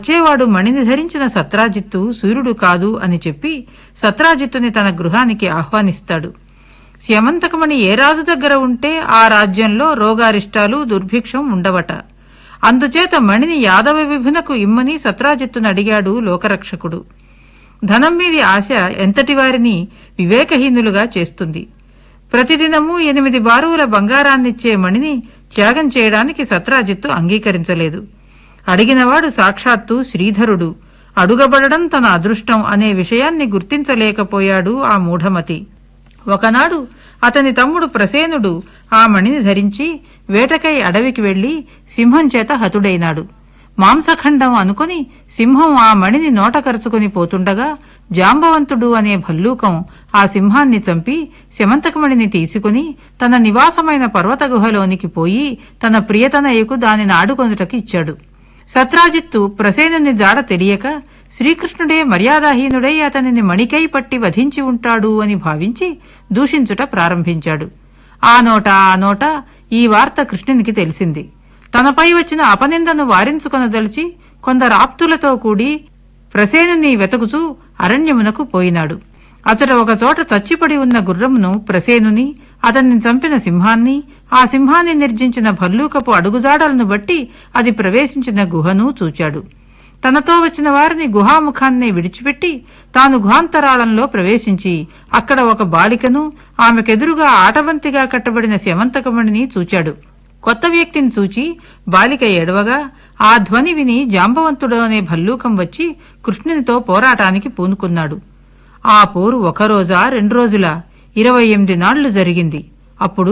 వచ్చేవాడు మణిని ధరించిన సత్రాజిత్తు సూర్యుడు కాదు అని చెప్పి సత్రాజిత్తుని తన గృహానికి ఆహ్వానిస్తాడు స్యమంతకమణి ఏ రాజు దగ్గర ఉంటే ఆ రాజ్యంలో రోగారిష్టాలు దుర్భిక్షం ఉండవట అందుచేత మణిని యాదవ విభునకు ఇమ్మని సత్రాజిత్తును అడిగాడు లోకరక్షకుడు ధనం మీది ఆశ ఎంతటి వారిని వివేకహీనులుగా చేస్తుంది ప్రతిదినము ఎనిమిది బారువుల బంగారాన్నిచ్చే మణిని త్యాగం చేయడానికి సత్రాజిత్తు అంగీకరించలేదు అడిగినవాడు సాక్షాత్తు శ్రీధరుడు అడుగబడడం తన అదృష్టం అనే విషయాన్ని గుర్తించలేకపోయాడు ఆ మూఢమతి ఒకనాడు అతని తమ్ముడు ప్రసేనుడు ఆ మణిని ధరించి వేటకై అడవికి వెళ్లి సింహం చేత హతుడైనాడు మాంసఖండం అనుకుని సింహం ఆ మణిని నోట కరుచుకుని పోతుండగా జాంబవంతుడు అనే భల్లూకం ఆ సింహాన్ని చంపి శమంతకమణిని తీసుకుని తన నివాసమైన పర్వత గుహలోనికి పోయి తన ప్రియతనయ్యకు దానిని ఆడుకొనుటకి ఇచ్చాడు సత్రాజిత్తు ప్రసేనుని జాడ తెలియక శ్రీకృష్ణుడే మర్యాదాహీనుడై అతనిని మణికై పట్టి వధించి ఉంటాడు అని భావించి దూషించుట ప్రారంభించాడు ఆ నోట ఆ నోట ఈ వార్త కృష్ణునికి తెలిసింది తనపై వచ్చిన అపనిందను వారించుకొనదలిచి కొందరాప్తులతో కూడి ప్రసేనుని వెతకుచూ అరణ్యమునకు పోయినాడు అచట ఒకచోట చచ్చిపడి ఉన్న గుర్రమును ప్రసేనుని అతన్ని చంపిన సింహాన్ని ఆ సింహాన్ని నిర్జించిన భల్లూకపు అడుగుజాడలను బట్టి అది ప్రవేశించిన గుహను చూచాడు తనతో వచ్చిన వారిని గుహాముఖాన్ని విడిచిపెట్టి తాను గుహాంతరాళంలో ప్రవేశించి అక్కడ ఒక బాలికను ఆమెకెదురుగా ఆటవంతిగా కట్టబడిన శమంతకమణిని చూచాడు కొత్త వ్యక్తిని చూచి బాలిక ఏడవగా ఆ ధ్వని విని జాంబవంతుడు అనే భల్లూకం వచ్చి కృష్ణునితో పోరాటానికి పూనుకున్నాడు ఆ పోరు ఒక రోజా రెండు రోజులా ఇరవై ఎనిమిది నాళ్లు జరిగింది అప్పుడు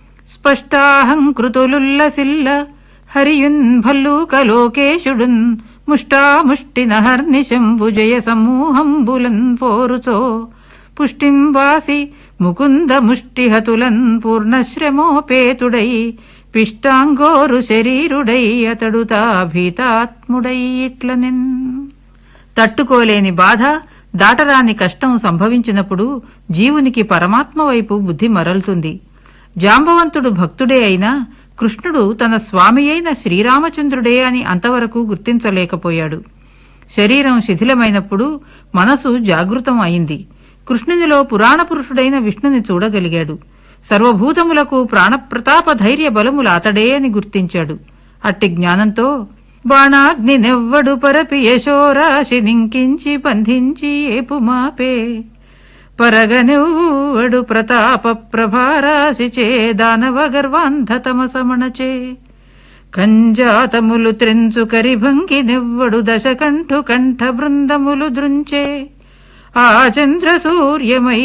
స్పష్టాహంకృతులుల్లసిల్ల హరియున్ భల్లూక లోకేశుడున్ ముష్టాముష్టిన హర్నిశంభు జయ సమూహంబులన్ పోరుచో పుష్టింబాసి ముకుంద ముష్టిహతులన్ పూర్ణశ్రమోపేతుడై పిష్టాంగోరు శరీరుడై అతడు తా భీతాత్ముడై ఇట్లనెన్ తట్టుకోలేని బాధ దాటరాని కష్టం సంభవించినప్పుడు జీవునికి పరమాత్మ వైపు బుద్ధి మరలుతుంది జాంబవంతుడు భక్తుడే అయినా కృష్ణుడు తన స్వామి అయిన శ్రీరామచంద్రుడే అని అంతవరకు గుర్తించలేకపోయాడు శరీరం శిథిలమైనప్పుడు మనసు జాగృతం అయింది కృష్ణునిలో పురాణ పురుషుడైన విష్ణుని చూడగలిగాడు సర్వభూతములకు ప్రాణప్రతాప ధైర్య బలములు అతడే అని గుర్తించాడు అట్టి జ్ఞానంతో బాణాగ్ని నెవ్వడు పరపి యశోరాశి నింకించి బంధించి ఏపుమాపే పరగనెవ్వడు ప్రతాప ప్రభారాశి చే దానవ గర్వాంధ తమసమణచే కంజాతములు త్రెంచు కరిభంగి నెవ్వడు దశకంఠు కంఠ బృందములు దృంచే ఆ చంద్ర సూర్యమై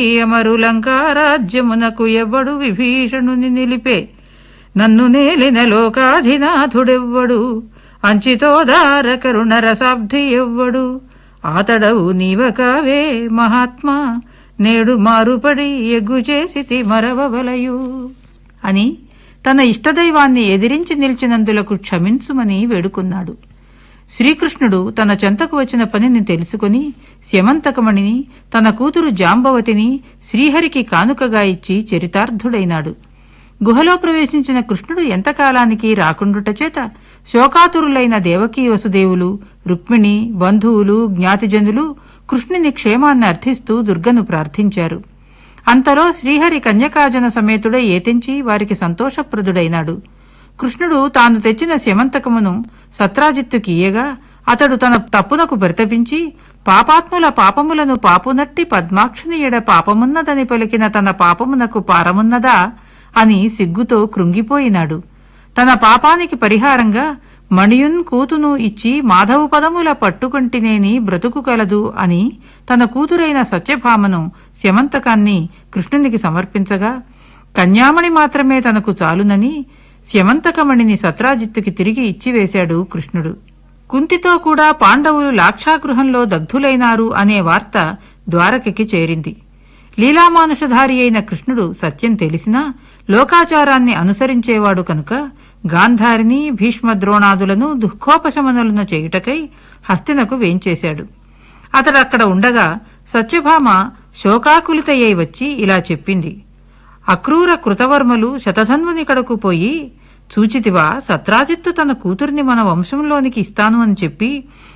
అమరులంకారాజ్యమునకు ఎవ్వడు విభీషణుని నిలిపే నన్ను నేలిన లోకాధినాథుడెవ్వడు అంచితోదార కరుణ రసాబ్ధి ఎవ్వడు ఆతడవు నీవకావే మహాత్మా నేడు మారుపడి ఎగ్గు చేసి మరవవలయు అని తన ఇష్టదైవాన్ని ఎదిరించి నిలిచినందులకు క్షమించుమని వేడుకున్నాడు శ్రీకృష్ణుడు తన చెంతకు వచ్చిన పనిని తెలుసుకుని స్యమంతకమణిని తన కూతురు జాంబవతిని శ్రీహరికి కానుకగా ఇచ్చి చరితార్థుడైనాడు గుహలో ప్రవేశించిన కృష్ణుడు ఎంతకాలానికి రాకుండుట చేత శోకాతురులైన దేవకీ వసుదేవులు రుక్మిణి బంధువులు జ్ఞాతిజనులు కృష్ణుని క్షేమాన్ని అర్థిస్తూ దుర్గను ప్రార్థించారు అంతలో శ్రీహరి కన్యకాజన సమేతుడై ఏతించి వారికి సంతోషప్రదుడైనాడు కృష్ణుడు తాను తెచ్చిన శమంతకమును సత్రాజిత్తుకి ఇయ్యగా అతడు తన తప్పునకు పరితపించి పాపాత్ముల పాపములను పాపునట్టి పద్మాక్షుని ఎడ పాపమున్నదని పలికిన తన పాపమునకు పారమున్నదా అని సిగ్గుతో కృంగిపోయినాడు తన పాపానికి పరిహారంగా మణియున్ కూతును ఇచ్చి మాధవు పదముల పట్టుకుంటినేని బ్రతుకు కలదు అని తన కూతురైన సత్యభామను శమంతకాన్ని కృష్ణునికి సమర్పించగా కన్యామణి మాత్రమే తనకు చాలునని శమంతకమణిని సత్రాజిత్తుకి తిరిగి ఇచ్చివేశాడు కృష్ణుడు కుంతితో కూడా పాండవులు లాక్షాగృహంలో దగ్ధులైనారు అనే వార్త ద్వారకకి చేరింది లీలామానుషధారి అయిన కృష్ణుడు సత్యం తెలిసినా లోకాచారాన్ని అనుసరించేవాడు కనుక గాంధారిని భీష్మద్రోణాదులను దుఃఖోపశమనులను చేయుటకై హస్తినకు వేంచేశాడు అతడక్కడ ఉండగా సత్యభామ శోకాకులితయ్యై వచ్చి ఇలా చెప్పింది అక్రూర కృతవర్మలు శతధన్వునికడకు పోయి చూచితివా సత్రాజిత్తు తన కూతుర్ని మన వంశంలోనికి ఇస్తాను అని చెప్పి